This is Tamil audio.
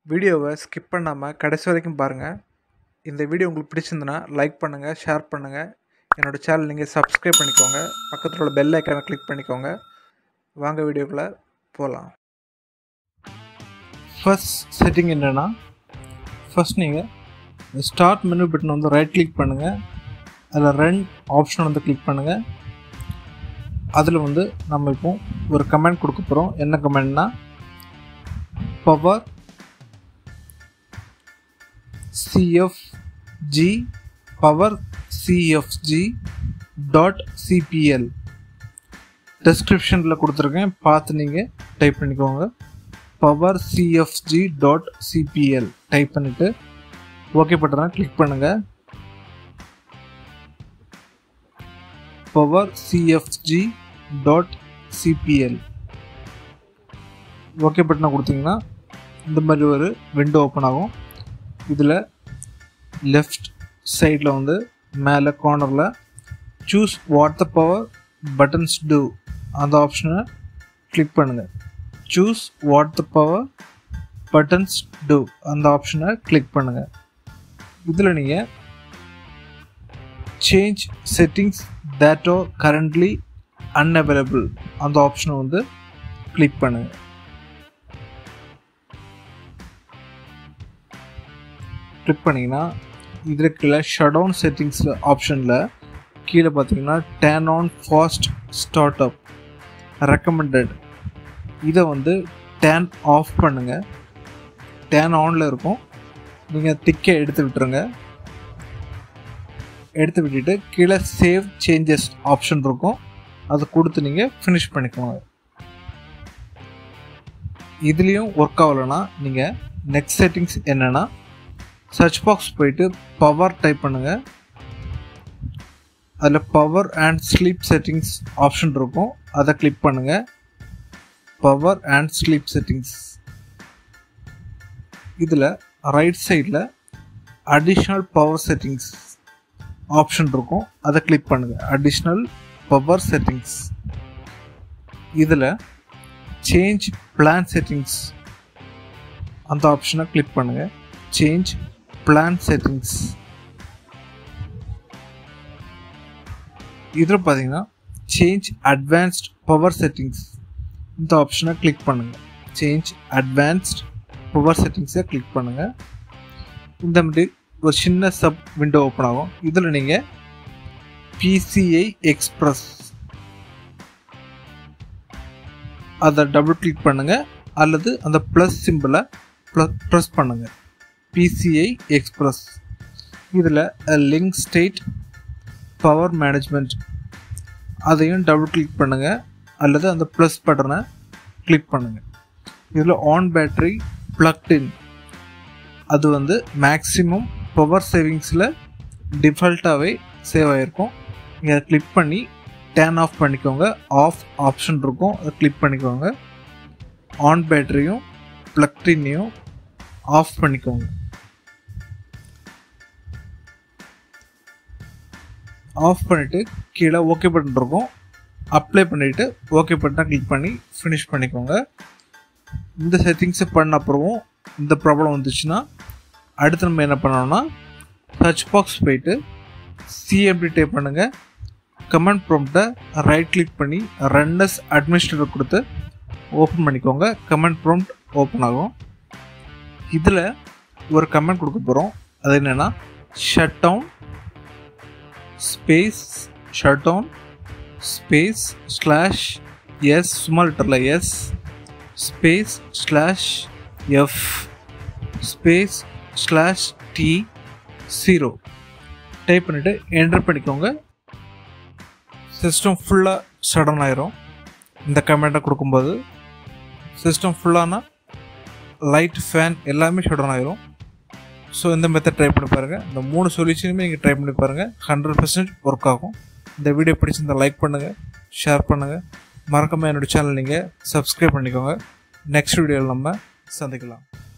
வீடியோவை ஸ்கிப் பண்ணாமல் கடைசி வரைக்கும் பாருங்கள் இந்த வீடியோ உங்களுக்கு பிடிச்சிருந்துன்னா லைக் பண்ணுங்கள் ஷேர் பண்ணுங்கள் என்னோடய சேனல் நீங்கள் சப்ஸ்கிரைப் பண்ணிக்கோங்க பக்கத்தில் உள்ள பெல் ஐக்கானை கிளிக் பண்ணிக்கோங்க வாங்க வீடியோக்குள்ளே போகலாம் ஃபர்ஸ்ட் செட்டிங் என்னென்னா ஃபர்ஸ்ட் நீங்கள் ஸ்டார்ட் மெனு பட்டன் வந்து ரைட் கிளிக் பண்ணுங்கள் அதில் ரன் ஆப்ஷன் வந்து கிளிக் பண்ணுங்கள் அதில் வந்து நம்ம இப்போ ஒரு கமெண்ட் கொடுக்க போகிறோம் என்ன கமெண்ட்னா power CFG power CFG dot CPL டெஸ்கிரிப்ஷனில் கொடுத்துருக்கேன் பார்த்து நீங்கள் டைப் பண்ணிக்கோங்க power CFG dot CPL type பண்ணிவிட்டு ஓகே பட்டனை கிளிக் பண்ணுங்கள் power CFG dot CPL okay பட்டனை கொடுத்தீங்கன்னா இந்த மாதிரி ஒரு விண்டோ ஓப்பன் ஆகும் இதில் லெஃப்ட் சைடில் வந்து மேலே கார்னரில் choose what the power buttons do அந்த ஆப்ஷனை கிளிக் பண்ணுங்கள் choose what the power buttons do அந்த ஆப்ஷனை கிளிக் பண்ணுங்கள் இதில் நீங்கள் change settings that are currently unavailable அந்த ஆப்ஷனை வந்து கிளிக் பண்ணுங்கள் கிளிக் பண்ணிங்கன்னா இதில் கீழே ஷடவுன் செட்டிங்ஸில் ஆப்ஷனில் கீழே பார்த்தீங்கன்னா turn on fast start up recommended இதை வந்து டேன் ஆஃப் பண்ணுங்கள் டேன் ஆனில் இருக்கும் நீங்கள் டிக்கை எடுத்து விட்டுருங்க எடுத்து விட்டுட்டு கீழே சேவ் சேஞ்சஸ் ஆப்ஷன் இருக்கும் அதை கொடுத்து நீங்கள் ஃபினிஷ் பண்ணிக்கோங்க இதுலேயும் ஒர்க் ஆகலைன்னா நீங்கள் நெக்ஸ்ட் செட்டிங்ஸ் என்னென்னா சர்ச் பாக்ஸ் போயிட்டு பவர் டைப் பண்ணுங்கள் அதில் power and sleep settings option இருக்கும் அதை கிளிக் பண்ணுங்கள் பவர் அண்ட் ஸ்லீப் செட்டிங்ஸ் இதில் ரைட் சைடில் அடிஷ்னல் பவர் செட்டிங்ஸ் ஆப்ஷன் இருக்கும் அதை கிளிக் பண்ணுங்கள் அடிஷ்னல் பவர் செட்டிங்ஸ் இதில் சேஞ்ச் பிளான் செட்டிங்ஸ் அந்த ஆப்ஷனை கிளிக் பண்ணுங்கள் சேஞ்ச் பிளான் செட்டிங்ஸ் இதில் பார்த்தீங்கன்னா சேஞ்ச் அட்வான்ஸ்ட் பவர் செட்டிங்ஸ் இந்த ஆப்ஷனை கிளிக் பண்ணுங்கள் சேஞ்ச் அட்வான்ஸ்ட் பவர் செட்டிங்ஸை கிளிக் பண்ணுங்கள் இந்த மாதிரி ஒரு சின்ன சப் விண்டோ ஓப்பன் ஆகும் இதில் நீங்கள் பிசிஐ எக்ஸ்பிரஸ் அதை டபுள் கிளிக் பண்ணுங்கள் அல்லது அந்த ப்ளஸ் சிம்பிளை ப்ரெஸ் பண்ணுங்கள் பிசிஐ எக்ஸ்பிரஸ் இதில் லிங்க் ஸ்டேட் பவர் மேனேஜ்மெண்ட் அதையும் டபுள் கிளிக் பண்ணுங்கள் அல்லது அந்த ப்ளஸ் பட்டனை கிளிக் பண்ணுங்கள் இதில் ஆன் பேட்ரி ப்ளக்டின் அது வந்து மேக்ஸிமம் பவர் சேவிங்ஸில் டிஃபால்ட்டாகவே சேவ் ஆகிருக்கும் நீங்கள் அதை கிளிக் பண்ணி டேன் ஆஃப் பண்ணிக்கோங்க ஆஃப் ஆப்ஷன் இருக்கும் அதை கிளிக் பண்ணிக்கோங்க ஆன் பேட்டரியும் ப்ளக்டின்னையும் ஆஃப் பண்ணிக்கோங்க ஆஃப் பண்ணிவிட்டு கீழே ஓகே பட்டன் இருக்கும் அப்ளை பண்ணிவிட்டு ஓகே பட்டனை கிளிக் பண்ணி ஃபினிஷ் பண்ணிக்கோங்க இந்த செட்டிங்ஸை பண்ண அப்புறமும் இந்த ப்ராப்ளம் வந்துச்சுன்னா அடுத்து நம்ம என்ன பண்ணோம்னா சர்ச் பாக்ஸ் போயிட்டு சிஎம்பி டைப் பண்ணுங்கள் கமெண்ட் ப்ராம்ப்டை ரைட் கிளிக் பண்ணி ரன்னஸ் அட்மினிஸ்ட்ரேட்டர் கொடுத்து ஓப்பன் பண்ணிக்கோங்க கமெண்ட் ப்ராம்ப்ட் ஓப்பன் ஆகும் இதில் ஒரு கமெண்ட் கொடுக்க போகிறோம் அது என்னென்னா shut down space shut down space slash S சும்மா லிட்டரில் S space slash F space slash T zero type பண்ணிவிட்டு என்டர் பண்ணிக்கோங்க சிஸ்டம் ஃபுல்லாக சடன் ஆயிரும் இந்த கமெண்ட்டை கொடுக்கும்போது சிஸ்டம் ஃபுல்லானா லைட் ஃபேன் எல்லாமே ஷடன் ஆயிரும் ஸோ இந்த மெத்தட் ட்ரை பண்ணி பாருங்கள் இந்த மூணு சொல்யூஷனுமே நீங்கள் ட்ரை பண்ணி பாருங்கள் ஹண்ட்ரட் பர்சன்ட் ஒர்க் ஆகும் இந்த வீடியோ பிடிச்சிருந்தால் லைக் பண்ணுங்கள் ஷேர் பண்ணுங்கள் மறக்காமல் என்னோடய சேனல் நீங்கள் சப்ஸ்கிரைப் பண்ணிக்கோங்க நெக்ஸ்ட் வீடியோவில் நம்ம சந்திக்கலாம்